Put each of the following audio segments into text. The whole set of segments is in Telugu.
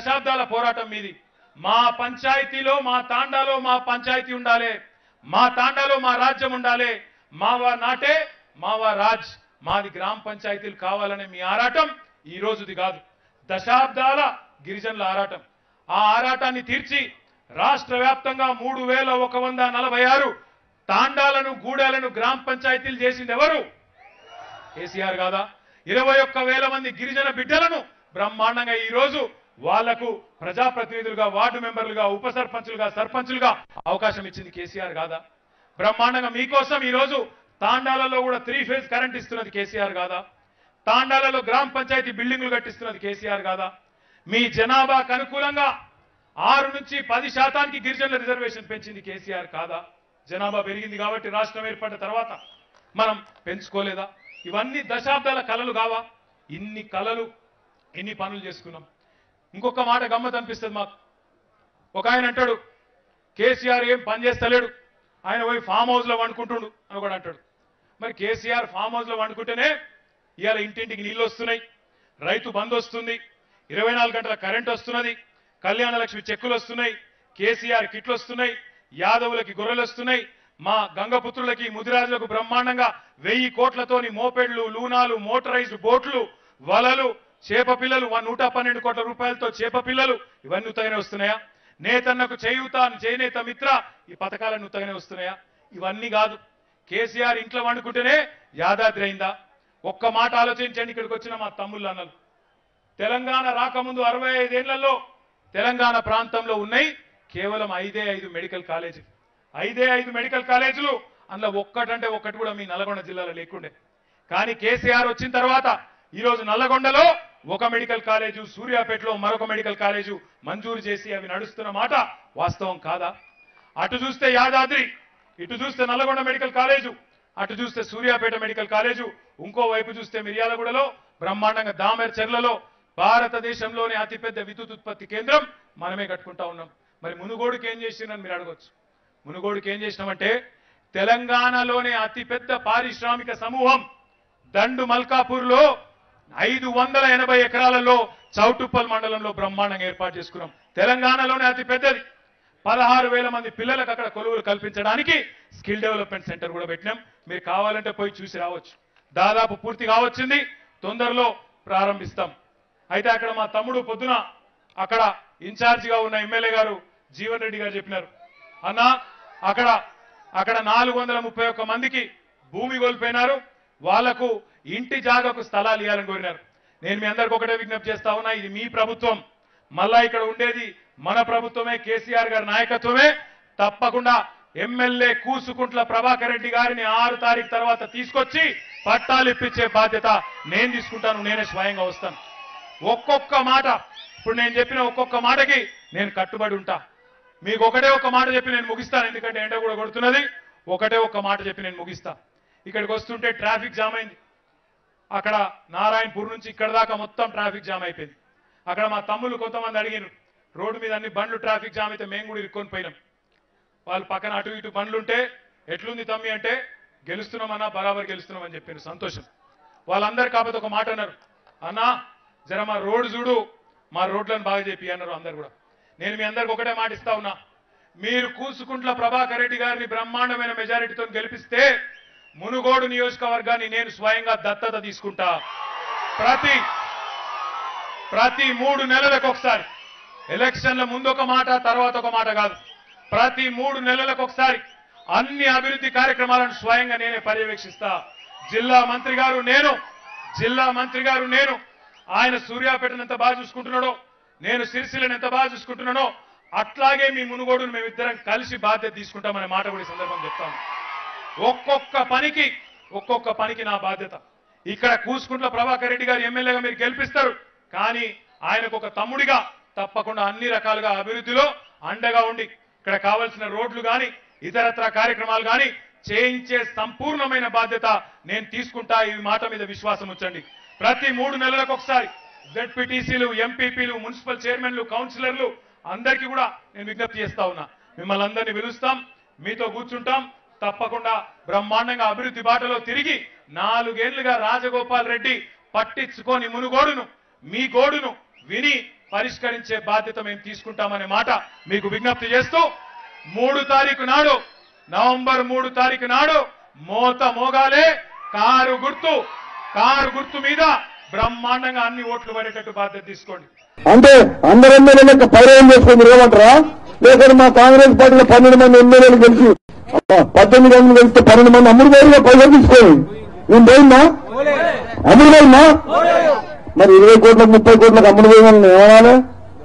దశాబ్దాల పోరాటం మీది మా పంచాయతీలో మా తాండాలో మా పంచాయతీ ఉండాలి మా తాండాలో మా రాజ్యం ఉండాలి మావా నాటే మావా రాజ్ మాది గ్రామ పంచాయతీలు కావాలనే మీ ఆరాటం ఈ రోజుది కాదు దశాబ్దాల గిరిజనుల ఆరాటం ఆ ఆరాటాన్ని తీర్చి రాష్ట్ర వ్యాప్తంగా మూడు వేల ఒక వంద నలభై ఆరు తాండాలను గూడాలను గ్రామ పంచాయతీలు చేసింది ఎవరు కేసీఆర్ కాదా ఇరవై ఒక్క వేల మంది గిరిజన బిడ్డలను బ్రహ్మాండంగా ఈ రోజు వాళ్లకు ప్రజాప్రతినిధులుగా వార్డు మెంబర్లుగా ఉప సర్పంచులుగా సర్పంచులుగా అవకాశం ఇచ్చింది కేసీఆర్ కాదా బ్రహ్మాండంగా మీకోసం ఈ రోజు తాండాలలో కూడా త్రీ ఫేజ్ కరెంట్ ఇస్తున్నది కేసీఆర్ కాదా తాండాలలో గ్రామ పంచాయతీ బిల్డింగ్లు కట్టిస్తున్నది కేసీఆర్ కాదా మీ జనాభాకు అనుకూలంగా ఆరు నుంచి పది శాతానికి గిరిజనుల రిజర్వేషన్ పెంచింది కేసీఆర్ కాదా జనాభా పెరిగింది కాబట్టి రాష్ట్రం ఏర్పడిన తర్వాత మనం పెంచుకోలేదా ఇవన్నీ దశాబ్దాల కళలు కావా ఇన్ని కళలు ఇన్ని పనులు చేసుకున్నాం ఇంకొక మాట గమ్మత్ అనిపిస్తుంది మాకు ఒక ఆయన అంటాడు కేసీఆర్ ఏం పని చేస్తలేడు ఆయన పోయి ఫామ్ హౌస్ లో వండుకుంటుండు అని కూడా అంటాడు మరి కేసీఆర్ ఫామ్ హౌస్ లో వండుకుంటేనే ఇవాళ ఇంటింటికి నీళ్లు వస్తున్నాయి రైతు బంద్ వస్తుంది ఇరవై నాలుగు గంటల కరెంట్ వస్తున్నది కళ్యాణ లక్ష్మి చెక్కులు వస్తున్నాయి కేసీఆర్ కిట్లు వస్తున్నాయి యాదవులకి గొర్రెలు వస్తున్నాయి మా గంగపుత్రులకి ముదిరాజులకు బ్రహ్మాండంగా వెయ్యి కోట్లతోని మోపెడ్లు లూనాలు మోటరైజ్డ్ బోట్లు వలలు చేప పిల్లలు వన్ నూట పన్నెండు కోట్ల రూపాయలతో చేప పిల్లలు ఇవన్నీ ఉత్తగానే వస్తున్నాయా నేతన్నకు చేయూత చేనేత మిత్ర ఈ పథకాలన్నీ ఉత్తగానే వస్తున్నాయా ఇవన్నీ కాదు కేసీఆర్ ఇంట్లో వండుకుంటేనే యాదాద్రి అయిందా ఒక్క మాట ఆలోచించండి ఇక్కడికి వచ్చిన మా తమ్ముళ్ళు అన్నలు తెలంగాణ రాకముందు అరవై ఐదేళ్లలో తెలంగాణ ప్రాంతంలో ఉన్నాయి కేవలం ఐదే ఐదు మెడికల్ కాలేజీలు ఐదే ఐదు మెడికల్ కాలేజీలు అందులో ఒక్కటంటే ఒక్కటి కూడా మీ నల్గొండ జిల్లాలో లేకుండే కానీ కేసీఆర్ వచ్చిన తర్వాత ఈరోజు నల్లగొండలో ఒక మెడికల్ కాలేజు సూర్యాపేటలో మరొక మెడికల్ కాలేజు మంజూరు చేసి అవి నడుస్తున్న మాట వాస్తవం కాదా అటు చూస్తే యాదాద్రి ఇటు చూస్తే నల్లగొండ మెడికల్ కాలేజు అటు చూస్తే సూర్యాపేట మెడికల్ కాలేజు ఇంకో వైపు చూస్తే మిర్యాలగూడలో బ్రహ్మాండంగా దామెర్ చెర్లలో భారతదేశంలోనే అతిపెద్ద విద్యుత్ ఉత్పత్తి కేంద్రం మనమే కట్టుకుంటా ఉన్నాం మరి మునుగోడుకి ఏం చేసిందని మీరు అడగొచ్చు మునుగోడుకి ఏం చేసినామంటే తెలంగాణలోనే అతిపెద్ద పారిశ్రామిక సమూహం దండు మల్కాపూర్లో ఐదు వందల ఎనభై ఎకరాలలో చౌటుప్పల్ మండలంలో బ్రహ్మాండంగా ఏర్పాటు చేసుకున్నాం తెలంగాణలోనే అతి పెద్దది పదహారు వేల మంది పిల్లలకు అక్కడ కొలువులు కల్పించడానికి స్కిల్ డెవలప్మెంట్ సెంటర్ కూడా పెట్టినాం మీరు కావాలంటే పోయి చూసి రావచ్చు దాదాపు పూర్తి కావచ్చింది తొందరలో ప్రారంభిస్తాం అయితే అక్కడ మా తమ్ముడు పొద్దున అక్కడ ఇన్ఛార్జిగా ఉన్న ఎమ్మెల్యే గారు జీవన్ రెడ్డి గారు చెప్పినారు అన్నా అక్కడ అక్కడ నాలుగు వందల ముప్పై ఒక్క మందికి భూమి కోల్పోయినారు వాళ్లకు ఇంటి జాగకు స్థలాలు ఇవ్వాలని కోరినారు నేను మీ అందరికి ఒకటే విజ్ఞప్తి చేస్తా ఉన్నా ఇది మీ ప్రభుత్వం మళ్ళా ఇక్కడ ఉండేది మన ప్రభుత్వమే కేసీఆర్ గారి నాయకత్వమే తప్పకుండా ఎమ్మెల్యే కూసుకుంట్ల ప్రభాకర్ రెడ్డి గారిని ఆరు తారీఖు తర్వాత తీసుకొచ్చి పట్టాలు ఇప్పించే బాధ్యత నేను తీసుకుంటాను నేనే స్వయంగా వస్తాను ఒక్కొక్క మాట ఇప్పుడు నేను చెప్పిన ఒక్కొక్క మాటకి నేను కట్టుబడి ఉంటా మీకు ఒకటే ఒక మాట చెప్పి నేను ముగిస్తాను ఎందుకంటే ఎండ కూడా కొడుతున్నది ఒకటే ఒక మాట చెప్పి నేను ముగిస్తా ఇక్కడికి వస్తుంటే ట్రాఫిక్ జామ్ అయింది అక్కడ నారాయణపూర్ నుంచి ఇక్కడ దాకా మొత్తం ట్రాఫిక్ జామ్ అయిపోయింది అక్కడ మా తమ్ముళ్ళు కొంతమంది అడిగారు రోడ్డు మీద అన్ని బండ్లు ట్రాఫిక్ జామ్ అయితే మేము కూడా ఇరుక్కొని పోయినాం వాళ్ళు పక్కన అటు ఇటు బండ్లు ఉంటే ఎట్లుంది తమ్మి అంటే గెలుస్తున్నామన్నా బరాబర్ గెలుస్తున్నామని చెప్పారు సంతోషం వాళ్ళందరు కాకపోతే ఒక మాట అన్నారు అన్నా జర మా రోడ్డు చూడు మా రోడ్లను బాగా చెప్పి అన్నారు అందరు కూడా నేను మీ అందరికి ఒకటే మాట ఇస్తా ఉన్నా మీరు కూసుకుంట్ల ప్రభాకర్ రెడ్డి గారిని బ్రహ్మాండమైన మెజారిటీతో గెలిపిస్తే మునుగోడు నియోజకవర్గాన్ని నేను స్వయంగా దత్తత తీసుకుంటా ప్రతి ప్రతి మూడు నెలలకు ఒకసారి ఎలక్షన్ల ముందు ఒక మాట తర్వాత ఒక మాట కాదు ప్రతి మూడు నెలలకు ఒకసారి అన్ని అభివృద్ధి కార్యక్రమాలను స్వయంగా నేనే పర్యవేక్షిస్తా జిల్లా మంత్రి గారు నేను జిల్లా మంత్రి గారు నేను ఆయన సూర్యాపేటను ఎంత బాగా చూసుకుంటున్నాడో నేను సిరిసిల్లను ఎంత బాగా చూసుకుంటున్నానో అట్లాగే మీ మునుగోడును మేమిద్దరం కలిసి బాధ్యత తీసుకుంటామనే మాట కూడా ఈ సందర్భం చెప్తాను ఒక్కొక్క పనికి ఒక్కొక్క పనికి నా బాధ్యత ఇక్కడ కూసుకుంట్ల ప్రభాకర్ రెడ్డి గారు ఎమ్మెల్యేగా మీరు గెలిపిస్తారు కానీ ఆయనకు ఒక తమ్ముడిగా తప్పకుండా అన్ని రకాలుగా అభివృద్ధిలో అండగా ఉండి ఇక్కడ కావలసిన రోడ్లు గాని ఇతరత్ర కార్యక్రమాలు గాని చేయించే సంపూర్ణమైన బాధ్యత నేను తీసుకుంటా ఈ మాట మీద విశ్వాసం ఉంచండి ప్రతి మూడు నెలలకు ఒకసారి జెడ్పీటీసీలు ఎంపీపీలు మున్సిపల్ చైర్మన్లు కౌన్సిలర్లు అందరికీ కూడా నేను విజ్ఞప్తి చేస్తా ఉన్నా మిమ్మల్ని అందరినీ పిలుస్తాం మీతో కూర్చుంటాం తప్పకుండా బ్రహ్మాండంగా అభివృద్ధి బాటలో తిరిగి నాలుగేళ్లుగా రాజగోపాల్ రెడ్డి పట్టించుకొని మునుగోడును మీ గోడును విని పరిష్కరించే బాధ్యత మేము తీసుకుంటామనే మాట మీకు విజ్ఞప్తి చేస్తూ మూడు తారీఖు నాడు నవంబర్ మూడు తారీఖు నాడు మోత మోగాలే కారు గుర్తు కారు గుర్తు మీద బ్రహ్మాండంగా అన్ని ఓట్లు పడేటట్టు బాధ్యత తీసుకోండి అంటే అందరు ఎమ్మెల్యే లెక్క పైరవం చేసుకుని తిరగమంటారా లేకపోతే మా కాంగ్రెస్ పార్టీలో పన్నెండు మంది ఎమ్మెల్యేలు గెలిచి అబ్బా, పద్దెనిమిది మంది గెలిస్తే పన్నెండు మంది అమ్ముడు పోయిగా పైసలు తీసుకోండి నేను పోయిందా అమ్ముడు పోయిందా మరి ఇరవై కోట్లకు ముప్పై కోట్లకు అమ్ముడు పోయిందని ఏమనాలి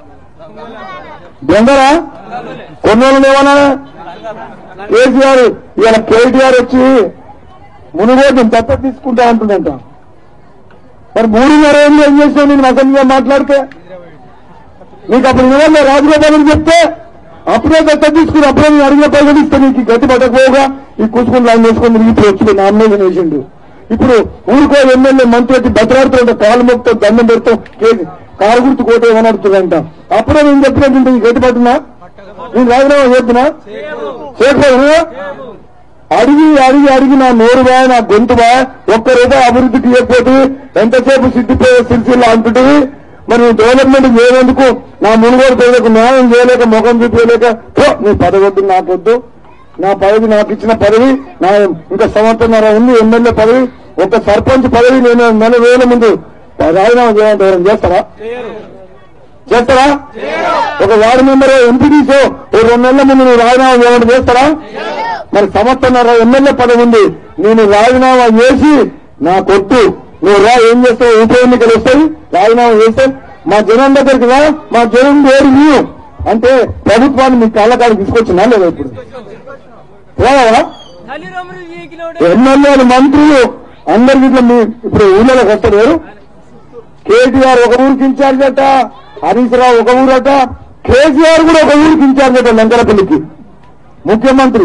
దొంగరా కొన్నోళ్ళని ఏమనాలి కేసీఆర్ ఇవాళ కేటీఆర్ వచ్చి మునుగోడు దత్త తీసుకుంటా అంటుందంట మరి మూడున్నర ఏళ్ళు ఏం చేసావు నేను అసెంబ్లీలో మాట్లాడితే నీకు అప్పుడు నిజంగా రాజగోపాల్ చెప్తే అప్పుడే దత్త తీసుకుని అప్పుడే నేను అడిగిన పైసలు ఇస్తే నీకు ఈ గతి పట్టకపోగా ఈ కూసుకుని లైన్ వేసుకొని తిరిగి ఇప్పుడు వచ్చి నామినేషన్ వేసిండు ఇప్పుడు ఊరికో ఎమ్మెల్యే మంత్రి వచ్చి బతలాడుతుంటే కాలు మొక్తో దండం పెడుతూ కేసు కారు గుర్తు కోట ఏమని అడుగుతుందంట అప్పుడే నేను చెప్పినట్టు ఈ గతి పట్టినా నేను రాజీనామా చేస్తున్నా చేయకపోయినా అడిగి అడిగి అడిగి నా నోరు బా నా గొంతు బా ఒక్క రూపాయి అభివృద్ధికి ఇవ్వకపోతే ఎంతసేపు సిద్ధిపోయే సిరిసిల్ల అంటుంటివి మరి నువ్వు డెవలప్మెంట్ చేయనందుకు నా మునుగోడు ప్రజలకు న్యాయం చేయలేక ముఖం చూపించలేక "పో, నీ పదవి వద్దు నాకొద్దు నా పదవి నాకు ఇచ్చిన పదవి నా ఇంకా సంవత్సరం ఉంది ఎమ్మెల్యే పదవి ఒక సర్పంచ్ పదవి నేను నెల రోజుల ముందు రాజీనామా చేయాలంటే ఎవరైనా చేస్తారా చేస్తారా ఒక వార్డు మెంబర్ ఎంపీడీసో ఓ రెండు నెలల ముందు నువ్వు రాజీనామా చేయాలంటే చేస్తారా మరి సంవత్సరంన్నర ఎమ్మెల్యే పదవి ఉంది నేను రాజీనామా చేసి నా కొట్టు నువ్వు రా ఏం చేస్తావు ఉప ఎన్నికలు వస్తాయి రాజీనామా చేస్తావు మా జనం దగ్గరికి రా మా జనం వేరు నీవు అంటే ప్రభుత్వాన్ని మీ కాళ్ళకాడికి తీసుకొచ్చినా లేదా ఇప్పుడు రావా తల్లిదండ్రులు వీకినోడు ఎమ్మెల్యేలు మంత్రులు అందరికి ఇట్లా మీ ఇప్పుడు ఊళ్ళలోకి వస్తారు ఎవరు కేటీఆర్ ఒక ఊరికి ఇన్ఛార్జ్ అట హరీష్ రావు ఒక ఊరట కేసీఆర్ కూడా ఒక ఊరికి ఇన్ఛార్జ్ అట లంకలపల్లికి ముఖ్యమంత్రి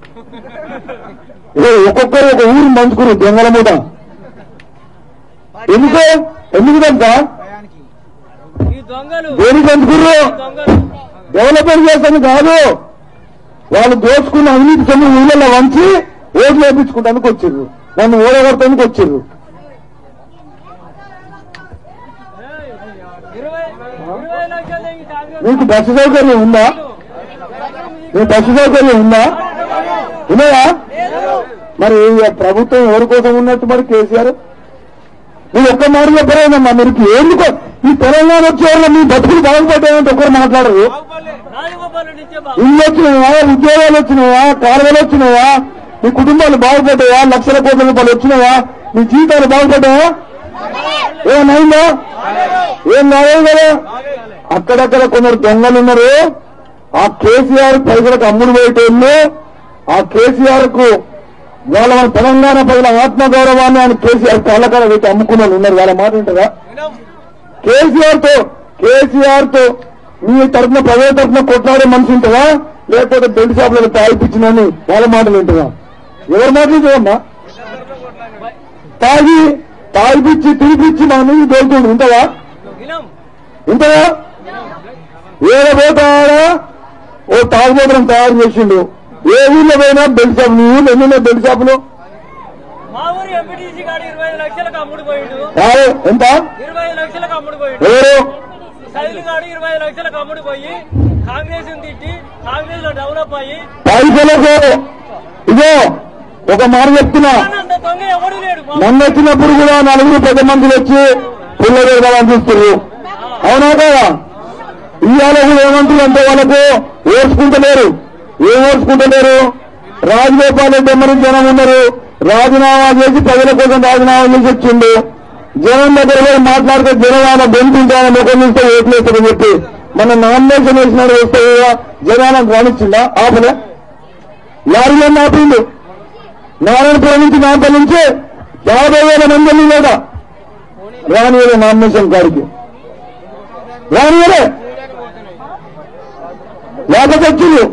ఏ ఒక్కొక్కరు ఒక ఊరు మంచుకురు దొంగల మూట ఎందుకు ఎందుకు తెలుసా ఈ దొంగలు దేనికి మంచుకుర్రు ఈ దొంగలు డెవలప్మెంట్ చేస్తాను కాదు వాళ్ళు దోచుకున్న అవినీతి సొమ్ము ఊళ్ళలో వంచి ఓట్లు వేయించుకుంటానికి వచ్చిర్రు నన్ను ఓడగొడటానికి వచ్చిర్రు ఇరవై ఇరవై లక్షలు ఈ కాంగ్రెస్ మీకు బస్సు సౌకర్యం ఉందా మీ బస్సు సౌకర్యం ఉందా ఉన్నాయా మరి ఈ ప్రభుత్వం ఎవరి కోసం ఉన్నట్టు మరి కేసీఆర్ మీరు ఒక్క మాట చెప్పలేదమ్మా మీరు ఎందుకు ఈ తెలంగాణ వచ్చేవాళ్ళు మీ బతుకులు బాగుపడ్డాయంటే ఒకరు మాట్లాడరు రాజగోపాల్ రెడ్డి ఇచ్చే బాబు ఇల్లు వచ్చినాయా ఉద్యోగాలు వచ్చినాయా కాలువలు వచ్చినాయా మీ కుటుంబాలు బాగుపడ్డాయా లక్షల కోట్ల రూపాయలు వచ్చినాయా మీ జీవితాలు బాగుపడ్డాయా ఏమైందా ఏం కాలేదు కదా అక్కడక్కడ కొందరు దొంగలు ఉన్నారు ఆ కేసీఆర్ పైసలకు అమ్ముడు పోయేటోళ్ళు ఆ కేసీఆర్ కు వాళ్ళ మన తెలంగాణ ప్రజల ఆత్మగౌరవాన్ని ఆయన కేసీఆర్ కళ్ళకాడ పెట్టి అమ్ముకున్న వాళ్ళు ఉన్నారు వాళ్ళ మాట ఉంటుందా కేసీఆర్ తో కేసీఆర్ తో మీ తరఫున ప్రజల తరఫున కొట్లాడే మనిషి ఉంటుందా లేకపోతే బెల్ట్ షాపులకు తాగిపించినని వాళ్ళ మాటలు ఉంటుందా ఎవరి మాటలు చూడమ్మా తాగి తాగిపిచ్చి తిరిపిచ్చి మా నుంచి దొరుకుతుంది ఉంటుందా వినం ఉంటుందా ఏడ పోతాడా ఓ తాగుబోతులను తయారు చేసిండు ఏ ఊళ్ళో పోయినా బెల్ట్ షాప్ నీ ఊళ్ళో ఎన్ని ఉన్నాయి బెల్ట్ షాపులు మా ఊరు ఎంపీటీసీ గాడు ఇరవై ఐదు లక్షలకు అమ్ముడు పోయిండు కాదు ఎంత ఇరవై ఐదు లక్షలకు అమ్ముడు పోయిండు ఎవరు శైలు గాడు ఇరవై ఐదు లక్షలకు అమ్ముడు పోయి కాంగ్రెస్ తిట్టి కాంగ్రెస్ లో డెవలప్ అయ్యి పైసలకు ఇదో ఒక మాట చెప్తున్నా అంత దొంగ ఎవడు లేడు మా నన్ను వచ్చినప్పుడు కూడా నలుగురు పెద్ద మందులు వచ్చి పుల్ల పెడదామని చూస్తున్నారు అవునా కదా ఇవాళ కూడా ఏమంటారు అంటే వాళ్ళకు ఓర్చుకుంటలేరు ఏం ఓర్చుకుంటలేరు రాజగోపాల్ రెడ్డి ఎమ్మరి జనం ఉన్నారు రాజీనామా చేసి ప్రజల కోసం రాజీనామా చేసి వచ్చిండు జనం దగ్గర పోయి మాట్లాడితే జనం ఆయన బెంపించాలని ముఖం చూస్తే ఓట్లు వేస్తారని చెప్పి మన నామినేషన్ వేసినాడు వస్తే జనాలను రానిచ్చిందా ఆపలే లారీలన్నీ ఆపిండు నారాయణపురం నుంచి నాంపల్లి నుంచి యాభై వేల మంది వెళ్ళిందా రానియలే నామినేషన్ గారికి రానియలే లేకపోతే వచ్చింది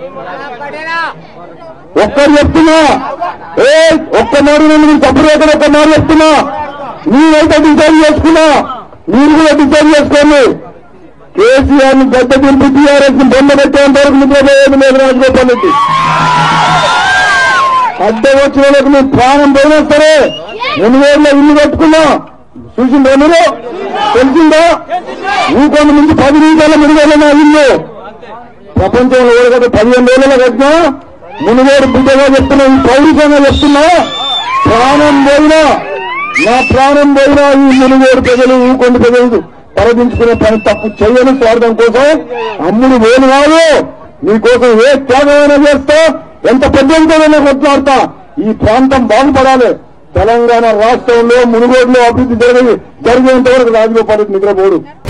ఒక్కరు చెప్తున్నా ఏ ఒక్క మారు నేను తప్పుడు ఎక్కడ ఒక్క మారు చెప్తున్నా నేనైతే డిసైడ్ చేసుకున్నా మీరు కూడా డిసైడ్ చేసుకోండి కేసీఆర్ ని గడ్డ దింపి టీఆర్ఎస్ ని బొమ్మ పెట్టేంత వరకు నిద్రపోయేది లేదు రాజగోపాల్ రెడ్డి అడ్డ వచ్చిన వాళ్ళకి నువ్వు ప్రాణం పోయినా సరే రెండు వేల ఇల్లు కట్టుకున్నా చూసిందా మీరు తెలిసిందా ఇంకొంత నుంచి పది నిమిషాల మునుగోలు ఇల్లు ప్రపంచంలో ఓడగట్టు పదిహేను రోజుల కట్టినా మునుగోడు బిడ్డగా చెప్తున్నా ఈ పౌరుషంగా చెప్తున్నా ప్రాణం పోయినా నా ప్రాణం పోయినా ఈ మునుగోడు ప్రజలు ఊకొండ ప్రజలు తరదించుకునే పని తప్పు చేయని స్వార్థం కోసం అమ్ముడు వేలు కాదు మీకోసం ఏ త్యాగమైనా చేస్తా ఎంత పెద్దంతైనా కొట్లాడతా ఈ ప్రాంతం బాగుపడాలి తెలంగాణ రాష్ట్రంలో మునుగోడులో అభివృద్ధి జరిగి జరిగేంత వరకు రాజగోపాల్ రెడ్డి నిద్రపోడు